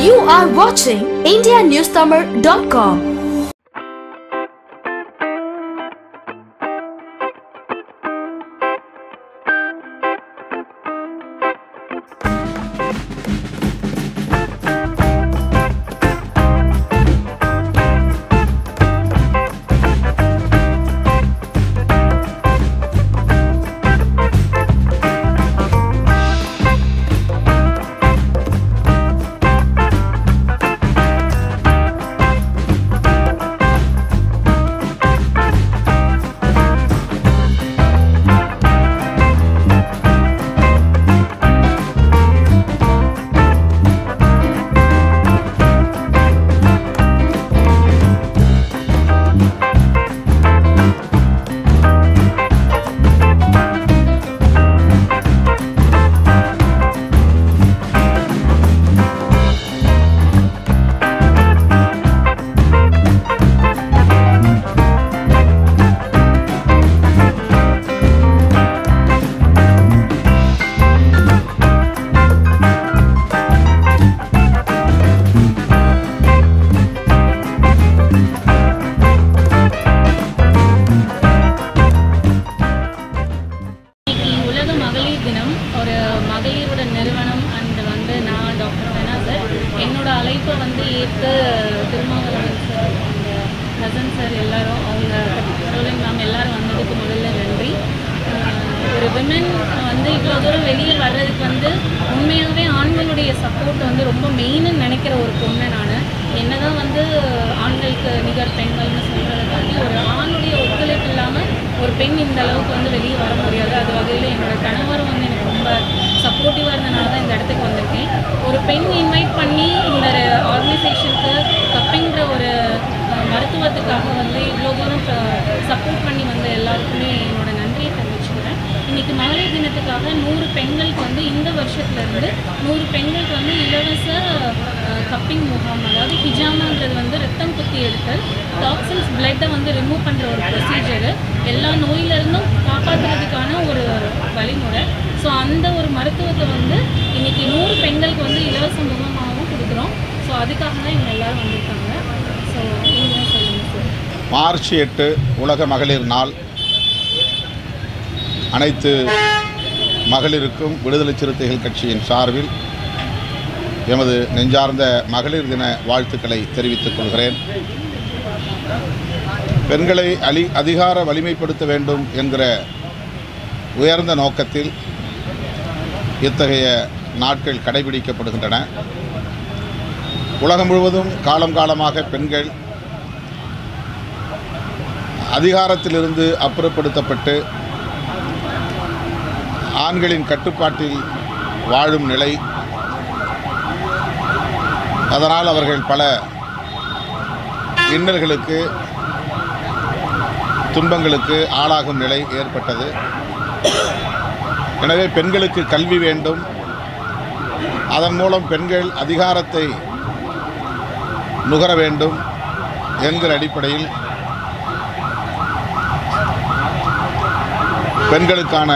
You are watching IndiaNewsTamil.com. இன்னைக்கு உலக மகளிர் தினம் ஒரு மகளிரோட நிறுவனம் அண்ட் வந்து நான் டாக்டர் வேணா சார் என்னோட அழைப்பை வந்து ஏற்று திருமாவளவன் சார் அந்த ஹசன் சார் எல்லாரும் அவங்க ரோலிங் மேம் எல்லாரும் வந்ததுக்கு முதல்ல நன்றி அஹ் ஒரு விமன் வந்து இவ்வளோ தூரம் வெளியே வர்றதுக்கு வந்து உண்மையாகவே ஆண்களுடைய சப்போர்ட் வந்து ரொம்ப மெயின்னு நினைக்கிற ஒரு பொண்ணு நான் என்னதான் வந்து ஆண்களுக்கு நிகர் பெண்கள்னு சொல்கிறத தாண்டி ஒரு ஆணுடைய ஒத்துழைப்பு இல்லாமல் ஒரு பெண் இந்த அளவுக்கு வந்து வெளியே வர முடியாது அது வகையில் என்னோட கணவர் வந்து எனக்கு ரொம்ப சப்போர்ட்டிவாக இருந்தனால தான் இந்த இடத்துக்கு வந்திருக்கேன் ஒரு பெண் இன்வைட் பண்ணி இந்த ஆர்கனைசேஷனுக்கு கப்பிங்கிற ஒரு அஹ், மருத்துவத்துக்காக வந்து இவ்வளோ தூரம் சப்போர்ட் பண்ணி வந்த எல்லாருக்குமே என்னோட நன்றியை தெரிவிச்சுக்கிறேன் இன்னைக்கு மகளிர் தினத்துக்காக நூறு பெண்களுக்கு வந்து இந்த வருஷத்துல இருந்து நூறு பெண்களுக்கு வந்து இலவச அஹ், கப்பிங் முகாம் அதாவது ஹிஜாமான்றது வந்து ரத்தம் குத்தி எடுத்து டாக்ஸின்ஸ் பிளட்டை வந்து ரிமூவ் பண்ணுற ஒரு ப்ரொசீஜரு எல்லா நோயிலிருந்தும் காப்பாற்றுறதுக்கான ஒரு வழிமுறை ஸோ அந்த ஒரு மருத்துவத்தை வந்து இன்னைக்கு நூறு பெண்களுக்கு வந்து இலவச முகமாகவும் கொடுக்குறோம் ஸோ அதுக்காக தான் இவங்க எல்லாரும் வந்திருக்காங்க ஸோ நீங்கள் சொல்லுங்கள் சார் மார்ச் எட்டு உலக மகளிர் நாள் அனைத்து மகளிருக்கும் விடுதலை சிறுத்தைகள் கட்சியின் சார்பில் எமது நெஞ்சார்ந்த மகளிர் தின வாழ்த்துக்களை தெரிவித்துக் கொள்கிறேன் பெண்களை அலி அதிகார வலிமைப்படுத்த வேண்டும் என்கிற உயர்ந்த நோக்கத்தில் இத்தகைய நாட்கள் கடைபிடிக்கப்படுகின்றன உலகம் முழுவதும் காலம் காலமாக பெண்கள் அதிகாரத்திலிருந்து அப்புறப்படுத்தப்பட்டு ஆண்களின் கட்டுப்பாட்டில் வாழும் நிலை அதனால் அவர்கள் பல இன்னல்களுக்கு துன்பங்களுக்கு ஆளாகும் நிலை ஏற்பட்டது எனவே பெண்களுக்கு கல்வி வேண்டும் அதன் மூலம் பெண்கள் அதிகாரத்தை நுகர வேண்டும் என்கிற அடிப்படையில் பெண்களுக்கான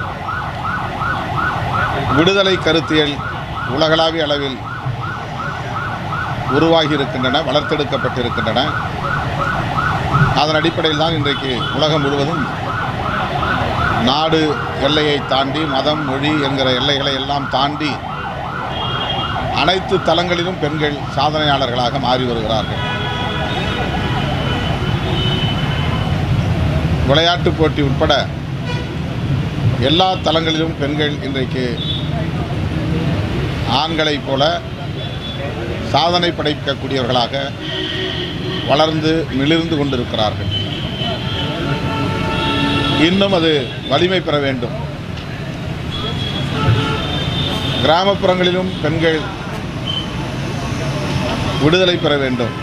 விடுதலை கருத்தியல் உலகளாவிய அளவில் உருவாகி இருக்கின்றன வளர்த்தெடுக்கப்பட்டிருக்கின்றன அதன் அடிப்படையில் தான் இன்றைக்கு உலகம் முழுவதும் நாடு எல்லையை தாண்டி மதம் மொழி என்கிற எல்லைகளை எல்லாம் தாண்டி அனைத்து தளங்களிலும் பெண்கள் சாதனையாளர்களாக மாறி வருகிறார்கள் விளையாட்டுப் போட்டி உட்பட எல்லா தளங்களிலும் பெண்கள் இன்றைக்கு ஆண்களைப் போல சாதனை படைக்கக்கூடியவர்களாக வளர்ந்து மிளிர்ந்து கொண்டிருக்கிறார்கள் இன்னும் அது வலிமை பெற வேண்டும் கிராமப்புறங்களிலும் பெண்கள் விடுதலை பெற வேண்டும்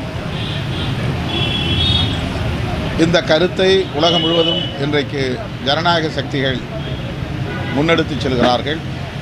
இந்த கருத்தை உலகம் முழுவதும் இன்றைக்கு ஜனநாயக சக்திகள் முன்னெடுத்துச் செல்கிறார்கள்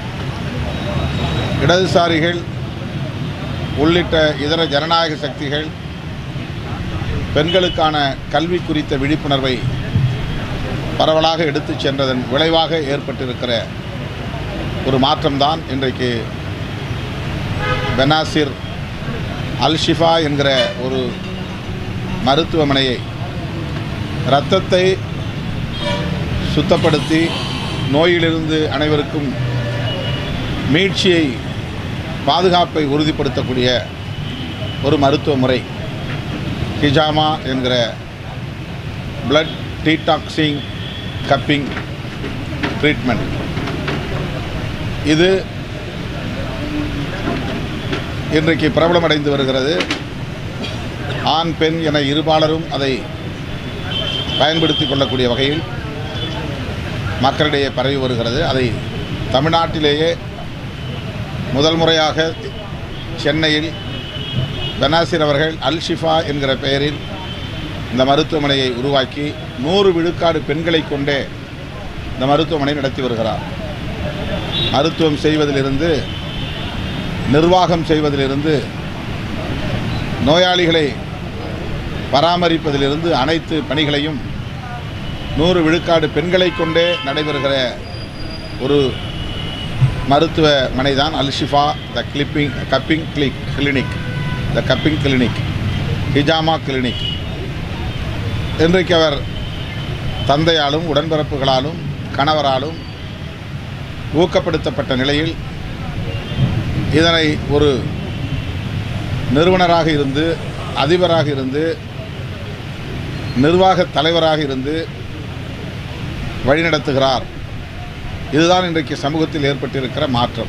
இடதுசாரிகள் உள்ளிட்ட இதர ஜனநாயக சக்திகள் பெண்களுக்கான கல்வி குறித்த விழிப்புணர்வை பரவலாக எடுத்துச் சென்றதன் விளைவாக ஏற்பட்டிருக்கிற ஒரு மாற்றம்தான் இன்றைக்கு பெனாசிர் அல்ஷிஃபா என்கிற ஒரு மருத்துவமனையை இரத்தத்தை சுத்தப்படுத்தி நோயிலிருந்து அனைவருக்கும் மீட்சியை பாதுகாப்பை உறுதிப்படுத்தக்கூடிய ஒரு மருத்துவ முறை ஹிஜாமா என்கிற பிளட் டீடாக்சிங் கப்பிங் ட்ரீட்மெண்ட் இது இன்றைக்கு பிரபலமடைந்து வருகிறது ஆண் பெண் என இருபாலரும் அதை பயன்படுத்தி கொள்ளக்கூடிய வகையில் மக்களிடையே பரவி வருகிறது அதை தமிழ்நாட்டிலேயே முதல் முறையாக சென்னையில் பெனாசிர் அவர்கள் அல் ஷிஃபா என்கிற பெயரில் இந்த மருத்துவமனையை உருவாக்கி நூறு விழுக்காடு பெண்களை கொண்டே இந்த மருத்துவமனை நடத்தி வருகிறார் மருத்துவம் செய்வதிலிருந்து நிர்வாகம் செய்வதிலிருந்து நோயாளிகளை பராமரிப்பதிலிருந்து அனைத்து பணிகளையும் நூறு விழுக்காடு பெண்களை கொண்டே நடைபெறுகிற ஒரு மருத்துவமனை தான் Alshifa the clipping cupping click clinic the cupping clinic ஹிஜாமா கிளினிக் இன்றைக்கு அவர் தந்தையாலும் உடன்பிறப்புகளாலும் கணவராலும் ஊக்கப்படுத்தப்பட்ட நிலையில் இதனை ஒரு நிறுவனராக இருந்து அதிபராக இருந்து நிர்வாக தலைவராக இருந்து வழிநடத்துகிறார் இதுதான் இன்றைக்கு சமூகத்தில் ஏற்பட்டிருக்கிற மாற்றம்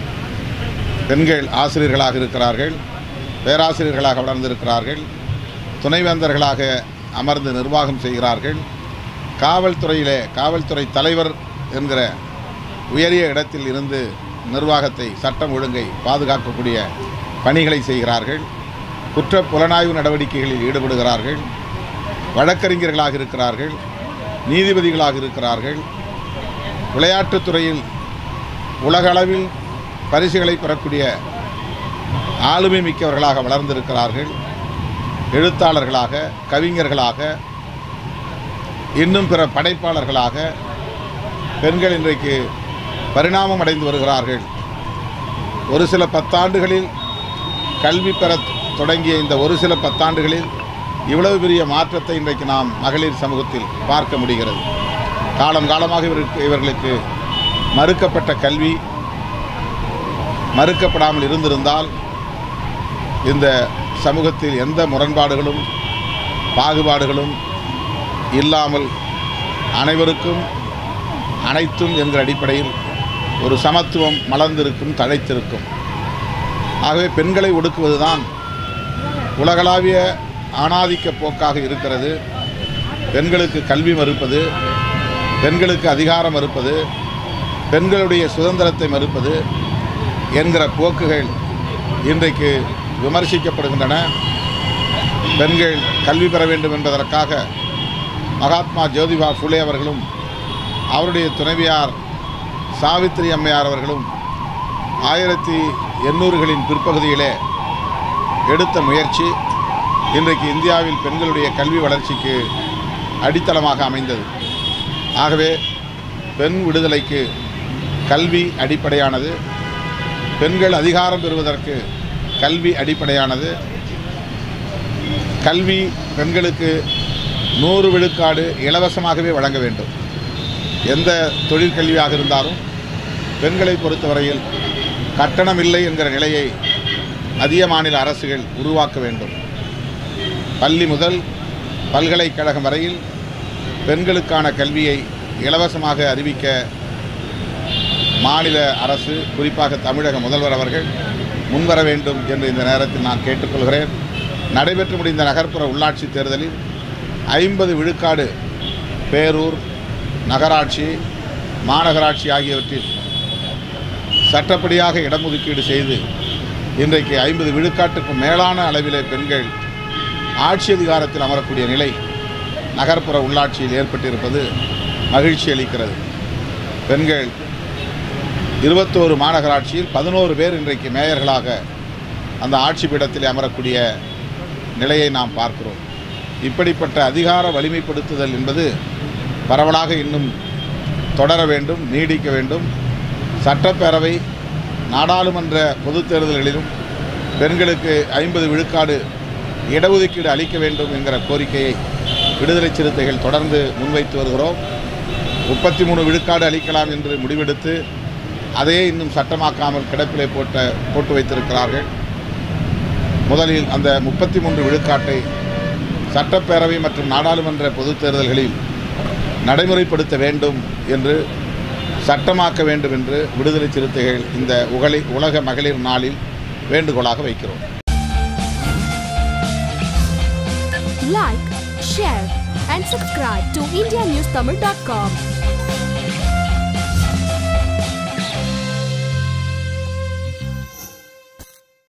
பெண்கள் ஆசிரியர்களாக இருக்கிறார்கள் பேராசிரியர்களாக வளர்ந்திருக்கிறார்கள் துணைவேந்தர்களாக அமர்ந்து நிர்வாகம் செய்கிறார்கள் காவல்துறையிலே காவல்துறை தலைவர் என்கிற உயரிய இடத்தில் இருந்து நிர்வாகத்தை சட்டம் ஒழுங்கை பாதுகாக்கக்கூடிய பணிகளை செய்கிறார்கள் குற்ற புலனாய்வு நடவடிக்கைகளில் ஈடுபடுகிறார்கள் வழக்கறிஞர்களாக இருக்கிறார்கள் நீதிபதிகளாக இருக்கிறார்கள் விளையாட்டுத் துறையில் உலகளவில் பரிசுகளை பெறக்கூடிய ஆளுமை மிக்கவர்களாக வளர்ந்திருக்கிறார்கள் எழுத்தாளர்களாக கவிஞர்களாக இன்னும் பிற படைப்பாளர்களாக பெண்கள் இன்றைக்கு பரிணாமம் அடைந்து வருகிறார்கள் ஒரு சில பத்தாண்டுகளில் கல்வி பெற தொடங்கிய இந்த ஒரு சில பத்தாண்டுகளில் இவ்வளவு பெரிய மாற்றத்தை இன்றைக்கு நாம் மகளிர் சமூகத்தில் பார்க்க முடிகிறது காலம் காலமாக இவருக்கு இவர்களுக்கு மறுக்கப்பட்ட கல்வி மறுக்கப்படாமல் இருந்திருந்தால் இந்த சமூகத்தில் எந்த முரண்பாடுகளும் பாகுபாடுகளும் இல்லாமல் அனைவருக்கும் அனைத்தும் என்கிற அடிப்படையில் ஒரு சமத்துவம் மலர்ந்திருக்கும் தழைத்திருக்கும் ஆகவே பெண்களை ஒடுக்குவதுதான் உலகளாவிய ஆணாதிக்க போக்காக இருக்கிறது பெண்களுக்கு கல்வி மறுப்பது பெண்களுக்கு அதிகாரம் மறுப்பது பெண்களுடைய சுதந்திரத்தை மறுப்பது என்கிற போக்குகள் இன்றைக்கு விமர்சிக்கப்படுகின்றன பெண்கள் கல்வி பெற வேண்டும் என்பதற்காக மகாத்மா ஜோதிபா ஃபுலே அவர்களும் அவருடைய துணைவியார் சாவித்திரி அம்மையார் அவர்களும் ஆயிரத்தி எண்ணூறுகளின் பிற்பகுதியிலே எடுத்த முயற்சி இன்றைக்கு இந்தியாவில் பெண்களுடைய கல்வி வளர்ச்சிக்கு அடித்தளமாக அமைந்தது ஆகவே பெண் விடுதலைக்கு கல்வி அடிப்படையானது பெண்கள் அதிகாரம் பெறுவதற்கு கல்வி அடிப்படையானது கல்வி பெண்களுக்கு நூறு விழுக்காடு இலவசமாகவே வழங்க வேண்டும் எந்த தொழிற்கல்வியாக இருந்தாலும் பெண்களை பொறுத்தவரையில் கட்டணம் இல்லை என்கிற நிலையை மத்திய மாநில அரசுகள் உருவாக்க வேண்டும் பள்ளி முதல் பல்கலைக்கழகம் வரையில் பெண்களுக்கான கல்வியை இலவசமாக அறிவிக்க மாநில அரசு குறிப்பாக தமிழக முதல்வர் அவர்கள் முன்வர வேண்டும் என்று இந்த நேரத்தில் நான் கேட்டுக்கொள்கிறேன் நடைபெற்று முடிந்த நகர்ப்புற உள்ளாட்சி தேர்தலில் ஐம்பது விழுக்காடு பேரூர் நகராட்சி மாநகராட்சி ஆகியவற்றில் சட்டப்படியாக இடஒதுக்கீடு செய்து இன்றைக்கு ஐம்பது விழுக்காட்டுக்கும் மேலான அளவிலே பெண்கள் ஆட்சி அதிகாரத்தில் அமரக்கூடிய நிலை நகர்ப்புற உள்ளாட்சியில் ஏற்பட்டிருப்பது மகிழ்ச்சி அளிக்கிறது பெண்கள் இருபத்தோரு மாநகராட்சியில் பதினோரு பேர் இன்றைக்கு மேயர்களாக அந்த ஆட்சி பீடத்தில் அமரக்கூடிய நிலையை நாம் பார்க்கிறோம் இப்படிப்பட்ட அதிகார வலிமைப்படுத்துதல் என்பது பரவலாக இன்னும் தொடர வேண்டும் நீடிக்க வேண்டும் சட்டப்பேரவை நாடாளுமன்ற பொதுத் தேர்தல்களிலும் பெண்களுக்கு ஐம்பது விழுக்காடு இடஒதுக்கீடு அளிக்க வேண்டும் என்கிற கோரிக்கையை விடுதலை சிறுத்தைகள் தொடர்ந்து முன்வைத்து வருகிறோம் முப்பத்தி மூணு விழுக்காடு அளிக்கலாம் என்று முடிவெடுத்து அதையே இன்னும் சட்டமாக்காமல் கிடப்பிலே போட்ட போட்டு வைத்திருக்கிறார்கள் முதலில் அந்த முப்பத்தி மூன்று விழுக்காட்டை சட்டப்பேரவை மற்றும் நாடாளுமன்ற பொதுத் தேர்தல்களில் நடைமுறைப்படுத்த வேண்டும் என்று சட்டமாக்க வேண்டும் என்று விடுதலை சிறுத்தைகள் இந்த உகலை உலக மகளிர் நாளில் வேண்டுகோளாக வைக்கிறோம் Like, share, and subscribe to IndiaNewsTamil.com.